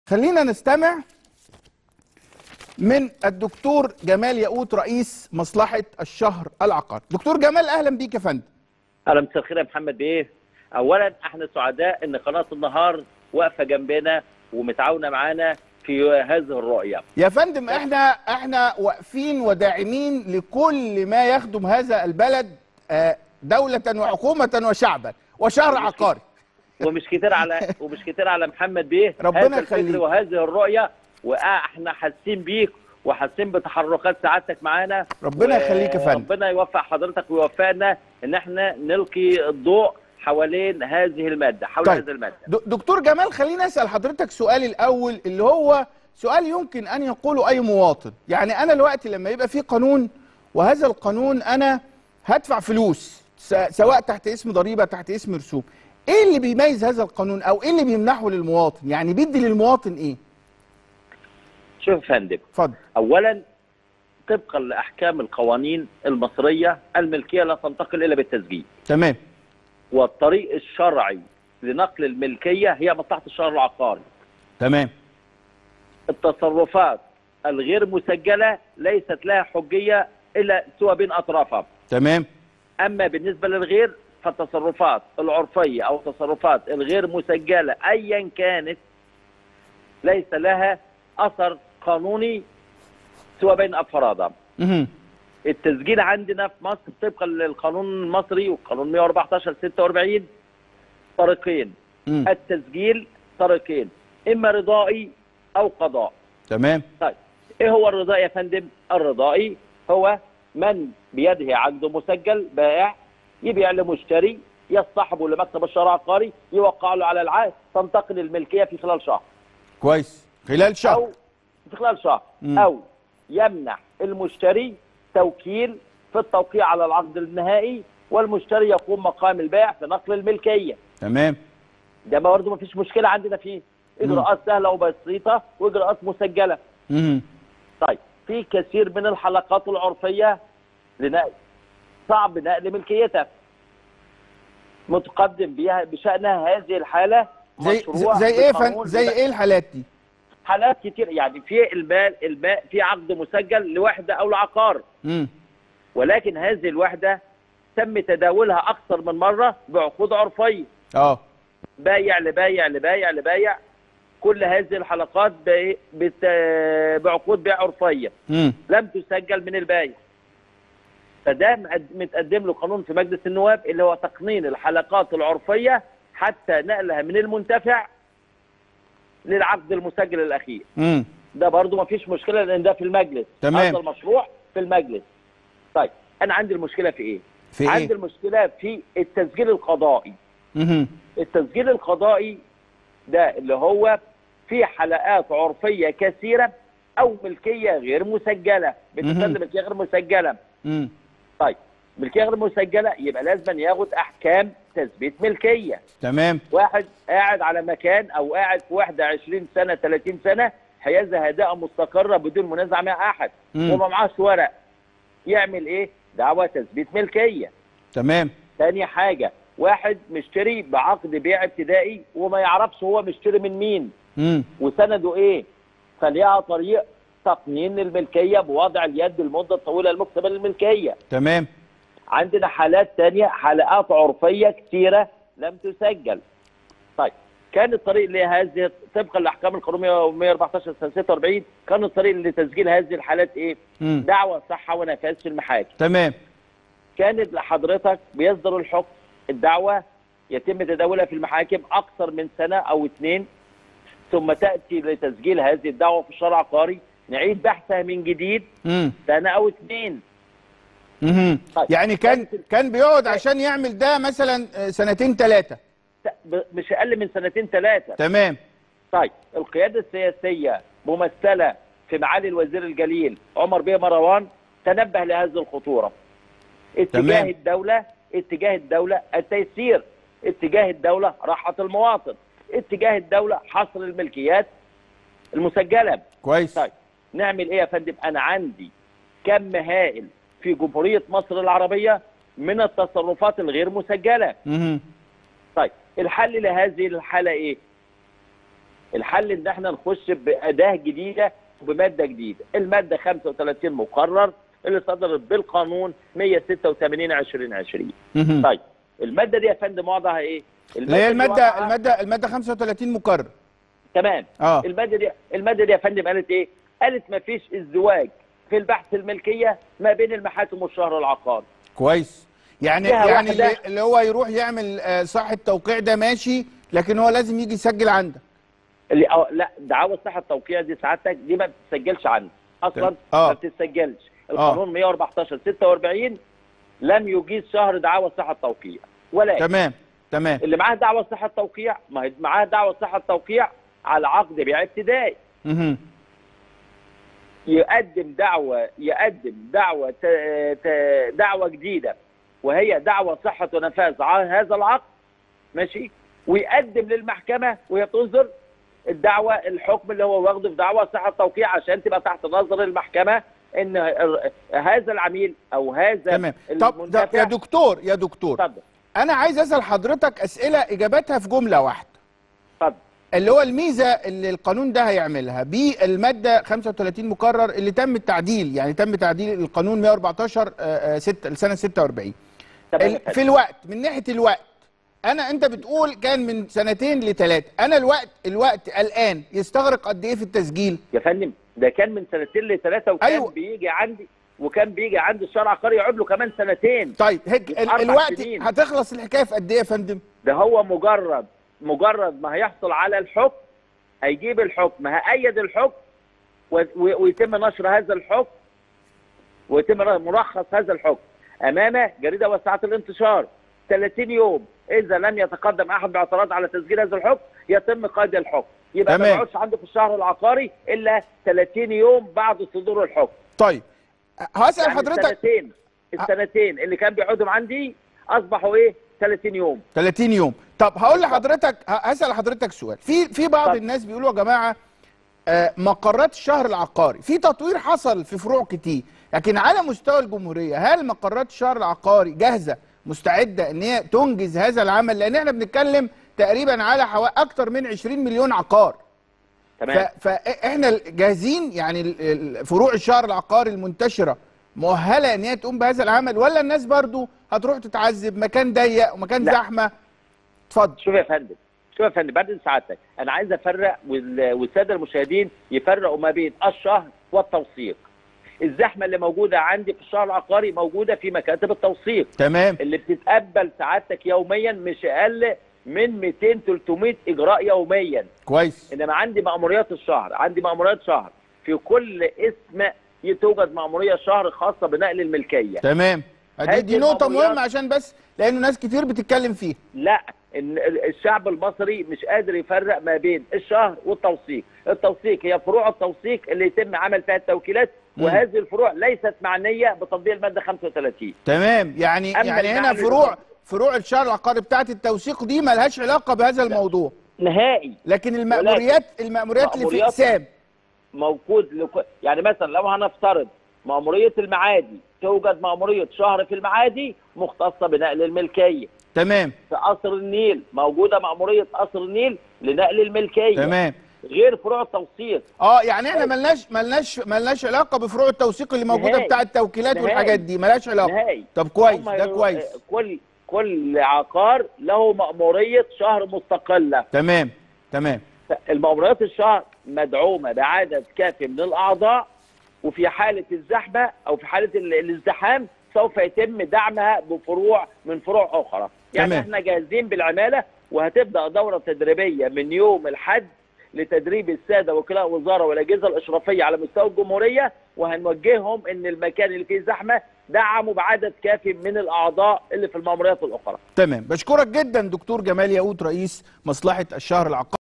خلينا نستمع من الدكتور جمال ياقوت رئيس مصلحة الشهر العقاري دكتور جمال أهلا بيك يا فندم اهلا مساء الخير يا محمد بيه اولا احنا سعداء ان قناه النهار واقفه جنبنا ومتعاونه معانا في هذه الرؤيه يا فندم احنا احنا واقفين وداعمين لكل ما يخدم هذا البلد آه، دولة وحكومة وشعبا وشهر عقاري ومش كتير على ومش كتير على محمد بيه ربنا هذا الفكر يخليك. وهذه الرؤيه واحنا حاسين بيك وحاسين بتحركات سعادتك معانا ربنا يخليك يا فندم. ربنا يوفق حضرتك ويوفقنا ان احنا نلقي الضوء حوالين هذه الماده حول طيب. هذه الماده د- دكتور جمال خليني اسال حضرتك سؤال الاول اللي هو سؤال يمكن ان يقوله اي مواطن يعني انا دلوقتي لما يبقى في قانون وهذا القانون انا هدفع فلوس س- سواء تحت اسم ضريبه تحت اسم رسوم ايه اللي بيميز هذا القانون او ايه اللي بيمنحه للمواطن يعني بيدي للمواطن ايه شوف يا فندم اتفضل اولا طبقا لاحكام القوانين المصريه الملكيه لا تنتقل الا بالتسجيل تمام والطريق الشرعي لنقل الملكيه هي مصلحه الشهر العقاري تمام التصرفات الغير مسجله ليست لها حجيه الا سوى بين اطرافها تمام اما بالنسبه للغير فالتصرفات العرفيه او التصرفات الغير مسجله ايا كانت ليس لها اثر قانوني سوى بين افرادها مهم. التسجيل عندنا في مصر طبقا للقانون المصري والقانون 114 46 طريقين مم. التسجيل طريقين اما رضائي او قضاء تمام طيب ايه هو الرضائي يا فندم الرضائي هو من بيده عقد مسجل بائع يبيع لمشتري يصطحبه لمكتب الشرع العقاري يوقع له على العقد تنتقل الملكيه في خلال شهر كويس خلال شهر او في خلال شهر مم. او يمنح المشتري توكيل في التوقيع على العقد النهائي والمشتري يقوم مقام البائع في نقل الملكيه تمام ده برضه ما فيش مشكله عندنا فيه اجراءات سهله وبسيطه واجراءات مسجله مهم. طيب في كثير من الحلقات العرفيه لنقل صعب نقل ملكيتها متقدم بها بشانها هذه الحاله زي مشروع زي ايه بقانون فن زي ايه الحالات دي حالات كتير يعني في المال الماء في عقد مسجل لوحده او لعقار مم. ولكن هذه الوحده تم تداولها اكثر من مره بعقود عرفيه اه بايع لبايع لبايع لبايع كل هذه الحلقات ب- بت- بعقود بيع عرفيه مم. لم تسجل من البايع فده مقد- متقدم له قانون في مجلس النواب اللي هو تقنين الحلقات العرفيه حتى نقلها من المنتفع للعقد المسجل الاخير مم. ده برضو ما فيش مشكله لان ده في المجلس تمام. هذا المشروع في المجلس طيب انا عندي المشكله في ايه في عندي ايه المشكله في التسجيل القضائي مهم. التسجيل القضائي ده اللي هو في حلقات عرفيه كثيره او ملكيه غير مسجله بتسلم مهم. ملكيه غير مسجله مم. طيب ملكيه غير مسجله يبقى لازم ياخد احكام تثبيت ملكيه تمام واحد قاعد على مكان او قاعد في وحده 20 سنه 30 سنه حيازه هداء مستقره بدون منازعه مع احد مم. وما معاش ورق يعمل ايه دعوى تثبيت ملكيه تمام تاني حاجه واحد مشتري بعقد بيع ابتدائي وما يعرفش هو مشتري من مين مم. وسنده ايه فليها طريق تقنين الملكيه بوضع اليد المده الطويله المكتبه للملكيه تمام عندنا حالات تانية حلقات عرفية كثيرة لم تسجل طيب كان الطريق لهذه طبقا لاحكام القانون 114 سنه 46 كان الطريق لتسجيل هذه الحالات ايه؟ مم. دعوى صحه ونفاذ في المحاكم تمام كانت لحضرتك بيصدر الحكم الدعوة يتم تداولها في المحاكم أكثر من سنة أو اثنين ثم تأتي لتسجيل هذه الدعوة في الشرع العقاري نعيد بحثها من جديد مم. سنة أو اثنين مهم. طيب. يعني كان كان بيقعد عشان يعمل ده مثلا آه، سنتين ثلاثة ت- ب- مش أقل من سنتين ثلاثة تمام طيب القيادة السياسية ممثلة في معالي الوزير الجليل عمر بيه مروان تنبه لهذه الخطورة اتجاه تمام. الدولة اتجاه الدولة التيسير اتجاه الدولة راحة المواطن اتجاه الدولة حصر الملكيات المسجلة كويس طيب نعمل ايه يا فندم انا عندي كم هائل في جمهورية مصر العربية من التصرفات الغير مسجلة مهم. طيب الحل لهذه الحالة ايه الحل ان احنا نخش باداه جديده وبماده جديده الماده 35 مقرر اللي صدرت بالقانون 186 2020 مهم. طيب الماده دي يا فندم وضعها ايه اللي هي دي الماده وضعها- الماده الماده 35 مكرر تمام اه الماده دي الماده دي يا فندم قالت ايه قالت ما فيش ازدواج في البحث الملكيه ما بين المحاكم والشهر العقاري كويس يعني جهة يعني واحدة. اللي, اللي هو يروح يعمل آه، صح التوقيع ده ماشي لكن هو لازم يجي يسجل عندك اللي أو لا دعاوى صحه التوقيع دي سعادتك دي ما بتسجلش عندي اصلا آه. ما بتتسجلش القانون 114 46 لم يجيز شهر دعاوى صحه التوقيع ولكن تمام تمام اللي معاه دعوى صحه التوقيع ما هي معاه دعوى صحه التوقيع على عقد بيع ابتدائي مهم. يقدم دعوة يقدم دعوة ت- ت- دعوة جديدة وهي دعوة صحة ونفاذ على هذا العقد ماشي ويقدم للمحكمة وهي تنظر الدعوة الحكم اللي هو واخده في دعوة صحة توقيع عشان تبقى تحت نظر المحكمة ان ال- هذا العميل او هذا تمام طب ده المنتفع يا دكتور يا دكتور اتفضل انا عايز اسال حضرتك اسئله اجاباتها في جمله واحده اتفضل اللي هو الميزه اللي القانون ده هيعملها بالماده 35 مكرر اللي تم التعديل يعني تم تعديل القانون 114 آه، آه، 6 لسنه 46 تمام يا ال- فندم. في الوقت من ناحيه الوقت انا انت بتقول كان من سنتين لثلاثه انا الوقت الوقت الان يستغرق قد ايه في التسجيل يا فندم ده كان من سنتين لثلاثة وكان أيوة. أيوة. بيجي عندي وكان بيجي عندي الشرع العقاري يقعد له كمان سنتين طيب هيك ال- أربع الوقت سنين. هتخلص الحكايه في قد ايه يا فندم ده هو مجرد مجرد ما هيحصل على الحكم هيجيب الحكم هأيد الحكم و- و- ويتم نشر هذا الحكم ويتم ملخص هذا الحكم امام جريده وسعه الانتشار 30 يوم اذا لم يتقدم احد باعتراض على تسجيل هذا الحكم يتم قيد الحكم يبقى ما تمام. يقعدش عنده في الشهر العقاري الا 30 يوم بعد صدور الحكم طيب هسال يعني حضرتك السنتين السنتين اللي كان بيقعدهم عندي اصبحوا ايه 30 يوم 30 يوم طب هقول لحضرتك ه- هسال حضرتك سؤال في في بعض اتفضل. الناس بيقولوا يا جماعه آه، مقرات الشهر العقاري في تطوير حصل في فروع كتير لكن على مستوى الجمهوريه هل مقرات الشهر العقاري جاهزه مستعده ان هي تنجز هذا العمل لان احنا بنتكلم تقريبا على حوالي اكتر من 20 مليون عقار تمام ف- فاحنا جاهزين يعني ال- ال- فروع الشهر العقاري المنتشره مؤهله ان هي تقوم بهذا العمل ولا الناس برضو هتروح تتعذب مكان ضيق ومكان لا. زحمه اتفضل شوف يا فندم شوف يا فندم بعد سعادتك انا عايز افرق وال- والساده المشاهدين يفرقوا ما بين الشهر والتوثيق الزحمه اللي موجوده عندي في الشهر العقاري موجوده في مكاتب التوثيق تمام اللي بتتقبل سعادتك يوميا مش اقل من 200 300 اجراء يوميا كويس انما عندي مأموريات الشهر عندي مأموريات شهر في كل اسم توجد مأمورية شهر خاصة بنقل الملكية تمام دي, هذه دي نقطة المأموريات- مهمة عشان بس لأنه ناس كتير بتتكلم فيه لا إن الشعب المصري مش قادر يفرق ما بين الشهر والتوثيق التوثيق هي فروع التوثيق اللي يتم عمل فيها التوكيلات مم. وهذه الفروع ليست معنية بتطبيق المادة 35 تمام يعني أما يعني هنا النقل فروع والنقل. فروع الشهر العقاري بتاعة التوثيق دي ملهاش علاقة بهذا الموضوع نهائي لكن المأموريات المأموريات اللي في مأموريات- إقسام موجود لك... يعني مثلا لو هنفترض مأمورية المعادي توجد مأمورية شهر في المعادي مختصة بنقل الملكية تمام في قصر النيل موجودة مأمورية قصر النيل لنقل الملكية تمام غير فروع التوثيق اه يعني احنا ملناش ملناش ملناش علاقة بفروع التوثيق اللي موجودة نهائي. بتاعة التوكيلات نهائي. والحاجات دي ملهاش علاقة نهائي طب كويس هم ده يرو- كويس كل كل عقار له مأمورية شهر مستقلة تمام تمام المأموريات الشهر مدعومة بعدد كافي من الأعضاء وفي حالة الزحمة أو في حالة ال- الازدحام سوف يتم دعمها بفروع من فروع أخرى يعني تمام. احنا جاهزين بالعمالة وهتبدأ دورة تدريبية من يوم الحد لتدريب السادة وكلاء وزارة والأجهزة الإشرافية على مستوى الجمهورية وهنوجههم إن المكان اللي فيه زحمة دعموا بعدد كافي من الأعضاء اللي في المأموريات الأخرى تمام بشكرك جدا دكتور جمال ياقوت رئيس مصلحة الشهر العقاري